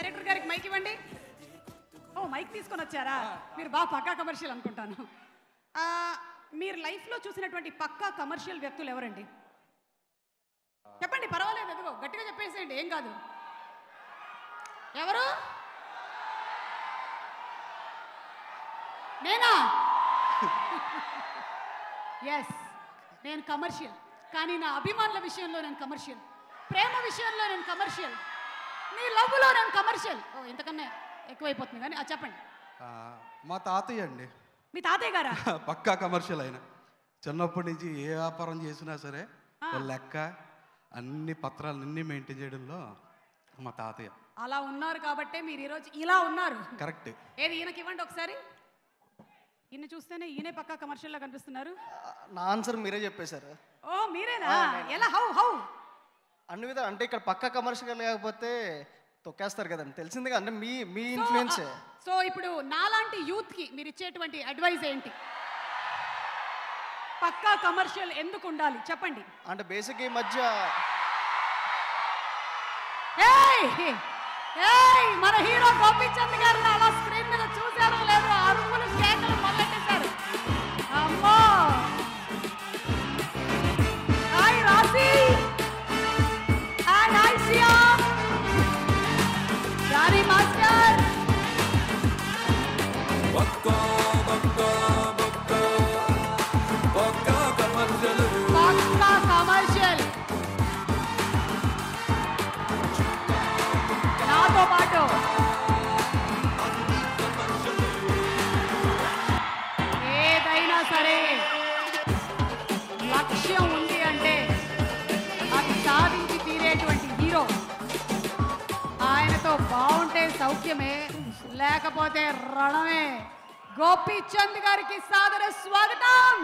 Director గారికి mic ఇవ్వండి ఓ mic తీసుకొని వచ్చారా మీరు బాగా పక్కా కమర్షియల్ అనుకుంటాను ఆ, మీరు లైఫ్లో చూసినటువంటి పక్కా కమర్షియల్ వ్యక్తులు ఎవరండి చెప్పండి పర్వాలేదు ఎదుగో గట్టిగా చెప్పేసేయండి ఏం కాదు ఎవరు నేనా ఎస్ నేను కమర్షియల్ కానీ నా అభిమానుల విషయంలో నేను కమర్షియల్ ప్రేమ విషయంలో నేను కమర్షియల్ నీ లవ్లో నేను కమర్షియల్ ఓ ఇంతకన్నా ఎక్కువైపోతుంది కానీ ఆ చెప్పండి ఆ, మా తాతయ్య అండి మీ తాతయ్య గారా పక్కా కమర్షియల్ అయిన చిన్నప్పటి నుంచి ఏ వ్యాపారం చేసినా సరే ఓ లెక్క అన్ని పత్రాలు అన్ని మెయింటైన్ చేయడంలో మా తాతయ్య అలా ఉన్నారు కాబట్టే మీరు ఈరోజు ఇలా ఉన్నారు కరెక్ట్ ఏది ఈయనకి ఇవ్వండి ఒకసారి ఈయన చూస్తేనే ఈయనే పక్కా కమర్షియల్లా కనిపిస్తున్నారు నా ఆన్సర్ మీరే చెప్పేశారు ఓ మీరేనా ఎలా హౌ హౌ అన్ని విధాలు అంటే ఇక్కడ పక్క కమర్షియల్ లేకపోతే తొక్కేస్తారు కదండి తెలిసిందిగా అంటే మీ మీ ఇన్ఫ్లుయెన్సే సో ఇప్పుడు నాలాంటి యూత్ కి మీరు ఇచ్చేటువంటి అడ్వైస్ ఏంటి పక్కా కమర్షియల్ ఎందుకు ఉండాలి చెప్పండి అంటే బేసిక్ ఈ మధ్య ఏయ్ ఏయ్ మన హీరో గోపీచంద్ గారిని అలా స్క్రీన్ మీద చూసారో లేదో అరుపులు కేకలు మొదలెట్టేశారు అమ్మో hi Rashi and hi Shyam Jani master Pakka commercial నాతో పాటు ఏదైనా సరే లక్ష్యం ఉంది అంటే అది సాధించి తీరేటువంటి హీరో ఆయనతో బాగుంటే సౌఖ్యమే లేకపోతే రణమే గోపీచంద్ గారికి సాదర స్వాగతం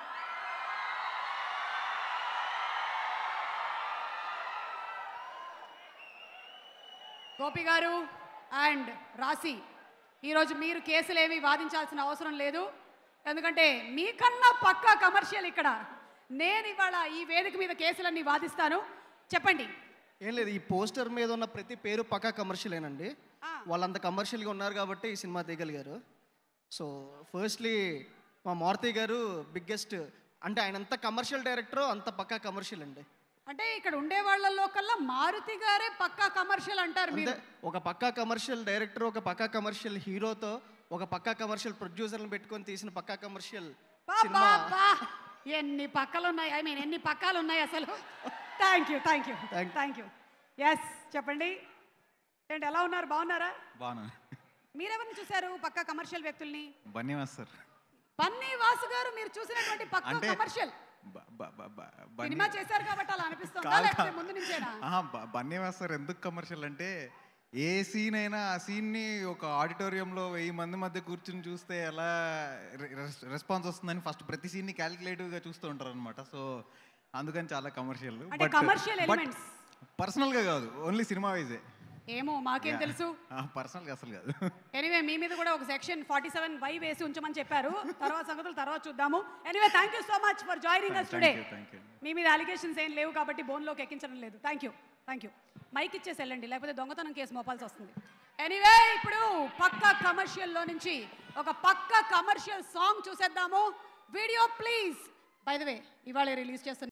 గోపి గారు అండ్ రాశి ఈరోజు మీరు కేసులు ఏమీ వాదించాల్సిన అవసరం లేదు ఎందుకంటే మీకన్నా పక్కా కమర్షియల్ ఇక్కడ నేను ఇవాళ ఈ వేదిక మీద కేసులన్నీ వాదిస్తాను చెప్పండి ఏం లేదు ఈ పోస్టర్ మీద ఉన్న ప్రతి పేరు పక్కా కమర్షియలేనండి ఆ. వాళ్ళంత కమర్షియల్గా ఉన్నారు కాబట్టి ఈ సినిమా తీయగలిగారు సో ఫస్ట్లీ మా మారుతి గారు బిగ్గెస్ట్ అంటే ఆయన ఎంత కమర్షియల్ డైరెక్టరో అంత పక్కా కమర్షియల్ అండి అంటే ఇక్కడ ఉండే వాళ్ళలో కల్లా మారుతి గారే పక్కా కమర్షియల్ అంటారు అంతే మీరు ఒక పక్కా కమర్షియల్ డైరెక్టర్ ఒక పక్కా కమర్షియల్ హీరోతో ఒక పక్కా కమర్షియల్ ప్రొడ్యూసర్ని పెట్టుకొని తీసిన పక్కా కమర్షియల్ బా, సినిమా బా, బా. ఎన్ని పక్కలు ఉన్నాయి ఐ మీన్ ఎన్ని పక్కాలు ఉన్నాయి అసలు thank you thank you Thank- thank you yes చెప్పండి ఏంటి ఎలా ఉన్నారు బాగున్నారా బాను మీరెవరిని చూశారు పక్కా కమర్షియల్ వ్యక్తుల్ని బన్నీ మాస్టర్ పన్నీ వాసు గారు మీరు చూసినటువంటి పక్కా అంటే కమర్షియల్ బ- బ- బ- బ- బన్నీ సినిమా చేశారు కాబట్టి అలా అనిపిస్తుందా కాదు, లేకపోతే కాదు. ముందు నుంచేనా ఆహా, బ- బన్నీ మాస్టర్ ఎందుకు కమర్షియల్ అంటే ఏ సీన్ అయినా ఆ సీన్ని ఒక ఆడిటోరియంలో వెయ్యి మంది మధ్య కూర్చుని చూస్తే ఎలా రెస్పాన్స్ వస్తుందని ఫస్ట్ ప్రతి సీన్ని క్యాలిక్యులేటివ్గా చూస్తూ ఉంటారు అనమాట సో అందుకని చాలా కమర్షియల్ అంటే commercial elements. పర్సనల్గా కాదు ఓన్లీ సినిమా వైజే ఏమో మాకేం తెలుసు పర్సనల్గా అసలు కాదు ఎనీవే మీ మీద కూడా ఒక సెక్షన్ ఫార్టీ సెవెన్ వై వేసి ఉంచమని చెప్పారు తర్వాత సంగతులు తర్వాత చూద్దాము anyway thank you so much for joining us Thank today you, thank you. మీ మీద అలిగేషన్స్ ఏం లేవు కాబట్టి బోన్లోకి ఎక్కించడం లేదు thank you thank you mic ఇచ్చేసి వెళ్ళండి లేకపోతే దొంగతనం కేసు మోపాల్సి వస్తుంది ఎనీవే ఇప్పుడు పక్క కమర్షియల్లో నుంచి ఒక పక్క కమర్షియల్ సాంగ్ చూసేద్దాము video please by the way ఇవాళ రిలీజ్ చేస్తున్న